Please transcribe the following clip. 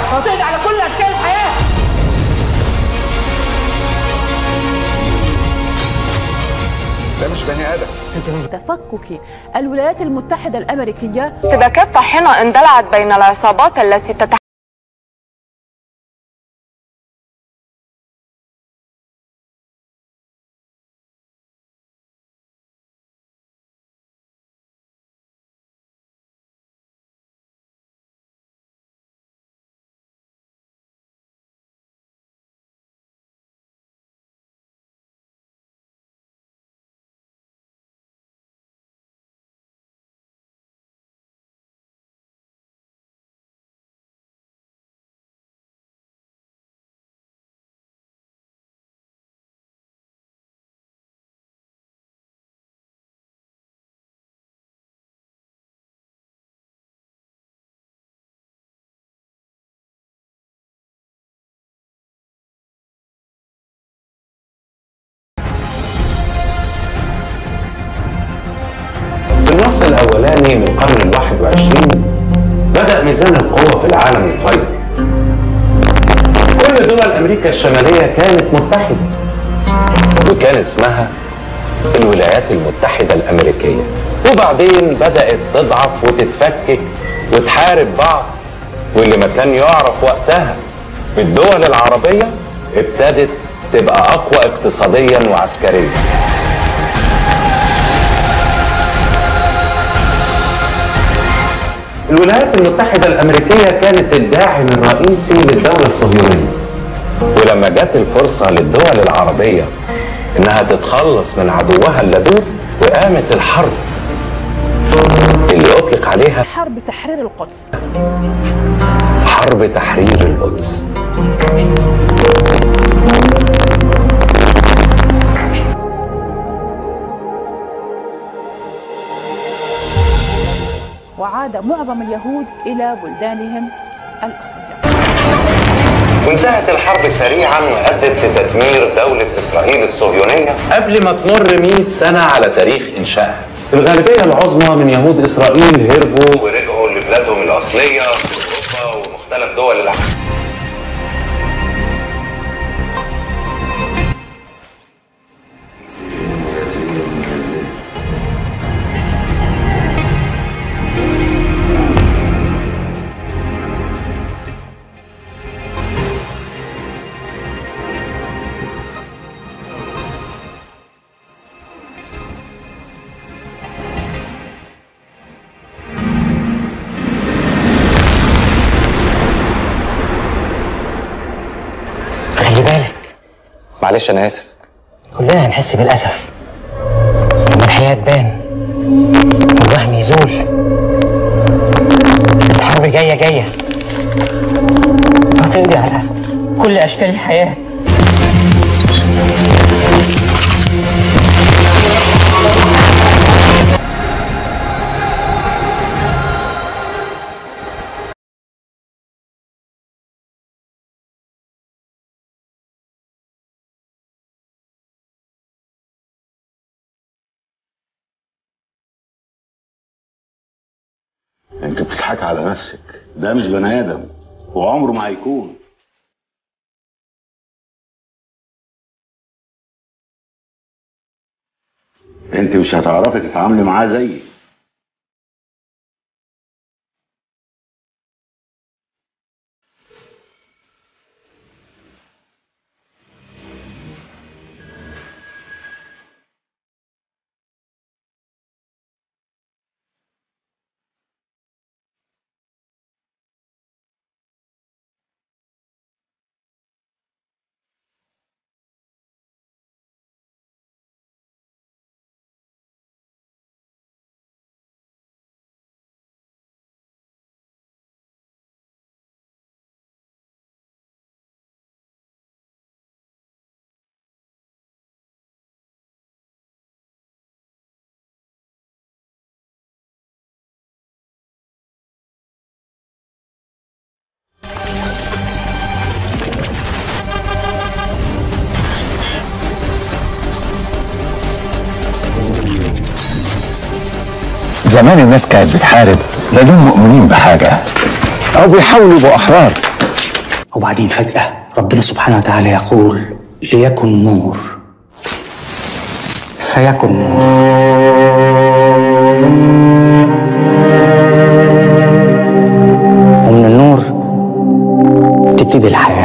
وتقضي على كل اشكال الحياه ده مش بني ادم تفكك الولايات المتحدة الأمريكية اشتباكات طاحنة اندلعت بين العصابات التي تتح في النص الأولاني من القرن الواحد وعشرين بدأ ميزان القوة في العالم يتغير كل دول أمريكا الشمالية كانت متحدة وكان اسمها الولايات المتحدة الأمريكية وبعدين بدأت تضعف وتتفكك وتحارب بعض واللي ما كان يعرف وقتها بالدول العربية ابتدت تبقى أقوى اقتصاديا وعسكريا الولايات المتحدة الأمريكية كانت الداعم الرئيسي للدولة الصهيونية ولما جت الفرصة للدول العربية إنها تتخلص من عدوها اللدود وقامت الحرب اللي أطلق عليها حرب تحرير القدس حرب تحرير القدس وعاد معظم اليهود إلى بلدانهم الأصلية وانتهت الحرب سريعا وأدت لتدمير دولة إسرائيل الصهيونية قبل ما تمر 100 سنة على تاريخ إنشائها الغالبية العظمى من يهود إسرائيل هربوا ورجعوا لبلادهم الأصلية في أوروبا ومختلف دول العالم خلي بالك معلش أنا آسف كلنا هنحس بالأسف لما الحياة تبان والوهم يزول الحرب جاية جاية هتقضي على كل أشكال الحياة انت بتضحك على نفسك ده مش بني ادم وعمره ما هيكون انت مش هتعرفي تتعاملي معاه زيي زمان الناس كانت بتحارب لانهم مؤمنين بحاجه او بيحاولوا يبقوا احرار وبعدين فجأة ربنا سبحانه وتعالى يقول ليكن نور فيكن نور ومن النور تبتدي الحياة